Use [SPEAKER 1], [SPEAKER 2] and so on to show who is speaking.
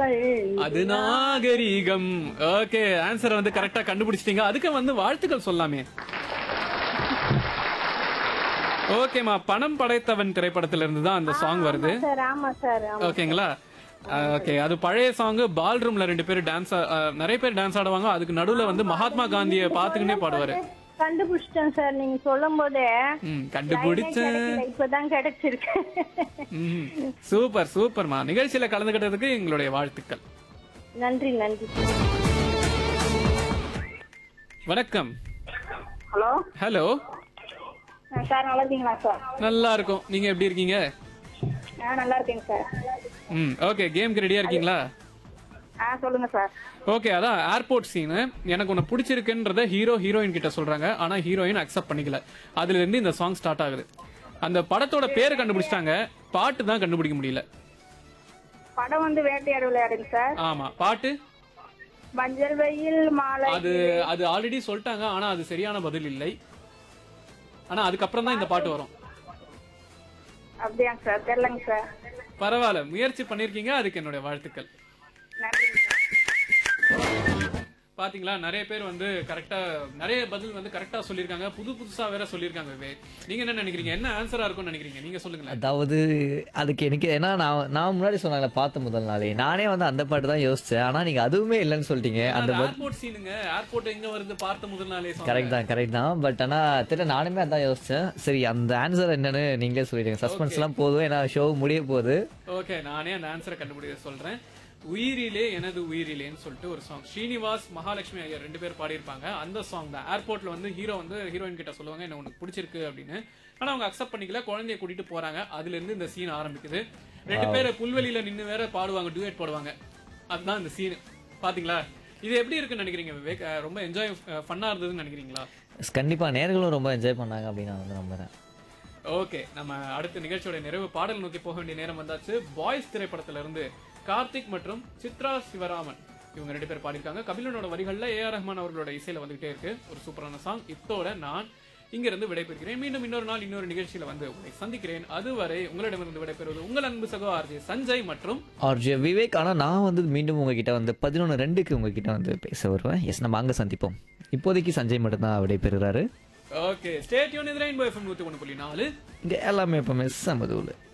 [SPEAKER 1] மக்கள்
[SPEAKER 2] அது நாகரீகம் ஓகே ஆன்சர் வந்து கரெக்டா கண்டுபிடிச்சிட்டீங்க அதுக்கு வந்து வாழ்த்துக்கள் சொல்லாமே ஓகேமா பணம் படைத்தவன் திரைப்படத்துல இருந்து தான் அந்த சாங் வருது
[SPEAKER 1] சார் ஆமா சார் ஆமா
[SPEAKER 2] ஓகேங்களா ஓகே அது பழைய சாங் பால் ரூம்ல ரெண்டு பேரும் டான்ஸ் நிறைய பேர் டான்ஸ் ஆடுவாங்க அதுக்கு நடுவுல வந்து மகாத்மா காந்தியை பாத்துக்கிட்டே பாடுவாரு
[SPEAKER 1] கண்டுபிடிச்சிட்டேன் சார் நீங்க சொல்லும் போதே
[SPEAKER 2] ம் கண்டுபிடிச்சேன்
[SPEAKER 1] கிடைக்கல இப்பதான் கிடைச்சிருக்கு
[SPEAKER 2] ம் சூப்பர் சூப்பர்மா நிகழ்ச்சியில கலந்துக்கிட்டதுக்கு எங்களுடைய வாழ்த்துக்கள்
[SPEAKER 1] நன்றி நன்றி
[SPEAKER 2] வணக்கம்
[SPEAKER 1] ஹலோ
[SPEAKER 2] ஹலோ
[SPEAKER 1] சார் நல்லா இருக்கீங்களா சார்
[SPEAKER 2] நல்லா இருக்கும் நீங்க எப்படி இருக்கீங்க
[SPEAKER 1] ஆ நல்லா இருக்கேங்க சார்
[SPEAKER 2] ம் ஓகே கேம்க்கு ரெடியா இருக்கீங்களா
[SPEAKER 1] ஆ சொல்லுங்க சார்
[SPEAKER 2] ஓகே அதான் ஏர்போர்ட் சீனு எனக்கு உன்னை பிடிச்சிருக்குன்றத ஹீரோ ஹீரோயின் கிட்ட சொல்றாங்க ஆனா ஹீரோயின் அக்செப்ட் பண்ணிக்கல அதுல இருந்து இந்த சாங் ஸ்டார்ட் ஆகுது அந்த படத்தோட பேரை கண்டுபிடிச்சிட்டாங்க பாட்டு தான் கண்டுபிடிக்க முடியல
[SPEAKER 1] படம் வந்து வேட்டையாடு விளையாடுங்க சார்
[SPEAKER 2] ஆமா பாட்டு
[SPEAKER 1] மஞ்சள் வெயில் மாலை
[SPEAKER 2] அது அது ஆல்ரெடி சொல்லிட்டாங்க ஆனா அது சரியான பதில் இல்லை ஆனா அதுக்கப்புறம் தான் இந்த பாட்டு வரும்
[SPEAKER 1] அப்படியாங்க சார் தெரியலங்க சார்
[SPEAKER 2] பரவாயில்ல முயற்சி பண்ணிருக்கீங்க அதுக்கு என்னுடைய வாழ்த்துக்கள்
[SPEAKER 1] நன்றிங்க சார்
[SPEAKER 2] பாத்தீங்களா நிறைய பேர் வந்து கரெக்டா நிறைய பதில் வந்து கரெக்டா சொல்லிருக்காங்க புது புதுசா வேற சொல்லிருக்காங்க விவேக் நீங்க என்ன நினைக்கிறீங்க என்ன ஆன்சரா இருக்கும்னு நினைக்கிறீங்க நீங்க சொல்லுங்களேன்
[SPEAKER 3] அதாவது அதுக்கு எனக்கு ஏன்னா நான் நான் முன்னாடி சொன்னாங்களே பார்த்த முதல் நாளே நானே வந்து அந்த பாட்டு தான் யோசிச்சேன் ஆனா நீங்க அதுவுமே இல்லைன்னு சொல்லிட்டீங்க அந்த
[SPEAKER 2] ஏர்போர்ட் சீனுங்க ஏர்போர்ட் எங்க வருது பார்த்த முதல் நாளே song.
[SPEAKER 3] கரெக்ட் தான் கரெக்ட் தான் பட் ஆனா தெரியல நானுமே அதான் யோசிச்சேன் சரி அந்த ஆன்சர் என்னன்னு நீங்களே சொல்லிடுங்க சஸ்பென்ஸ் எல்லாம் போதும் ஏன்னா ஷோ முடிய போகுது
[SPEAKER 2] ஓகே நானே அந்த ஆன்சரை கண்டுபிடிக்க சொல்றேன் உயிரிலே எனது உயிரிலேன்னு சொல்லிட்டு ஒரு சாங் ஸ்ரீனிவாஸ் மகாலட்சுமி ஐயர் ரெண்டு பேர் பாடியிருப்பாங்க அந்த சாங் தான் ஏர்போர்ட்ல வந்து ஹீரோ வந்து ஹீரோயின் கிட்ட சொல்லுவாங்க என்ன உனக்கு பிடிச்சிருக்கு அப்படின்னு ஆனா அவங்க அக்செப்ட் பண்ணிக்கல குழந்தைய கூட்டிட்டு போறாங்க அதுல இருந்து இந்த சீன் ஆரம்பிக்குது ரெண்டு பேர் புல்வெளியில நின்னு வேற பாடுவாங்க டூயட் பாடுவாங்க அதுதான் இந்த சீன் பாத்தீங்களா இது எப்படி இருக்குன்னு நினைக்கிறீங்க விவேக் அஹ் ரொம்ப என்ஜாய் ஃபன்னா இருந்ததுன்னு நினைக்கிறீங்களா
[SPEAKER 3] கண்டிப்பா நேர்களும் ரொம்ப என்ஜாய் பண்ணாங்க அப்படின்னு நான் வந்து நம்புறேன்
[SPEAKER 2] ஓகே நம்ம அடுத்த நிகழ்ச்சியோட நிறைவு பாடல் நோக்கி போக வேண்டிய நேரம் வந்தாச்சு பாய்ஸ் திரைப்படத்துல இருந்து கார்த்திக் மற்றும் சித்ரா சிவராமன் இவங்க ரெண்டு பேர் பாடியிருக்காங்க கபிலனோட வரிகள்ல ஏ ஆர் ரஹ்மான் அவர்களோட இசையில வந்துகிட்டே இருக்கு ஒரு சூப்பரான சாங் இத்தோட நான் இங்க இருந்து விடைபெறுகிறேன் மீண்டும் இன்னொரு நாள் இன்னொரு நிகழ்ச்சியில வந்து உங்களை சந்திக்கிறேன் அதுவரை உங்களிடமிருந்து விடைபெறுவது உங்கள் அன்பு சகோ ஆர்ஜே சஞ்சய் மற்றும்
[SPEAKER 3] ஆர்ஜே விவேக் ஆனா நான் வந்து மீண்டும் உங்ககிட்ட வந்து பதினொன்று ரெண்டுக்கு உங்ககிட்ட வந்து பேச வருவேன் எஸ் நம்ம அங்க சந்திப்போம் இப்போதைக்கு சஞ்சய் மட்டும்தான் விடைபெறுறாரு
[SPEAKER 2] ஓகே ஸ்டேட் யூன் இது ரெயின்போ எஃப்எம் நூத்தி ஒன்று புள்ளி நாலு
[SPEAKER 3] இங்க எல்லாமே எப்பவுமே சமதூள்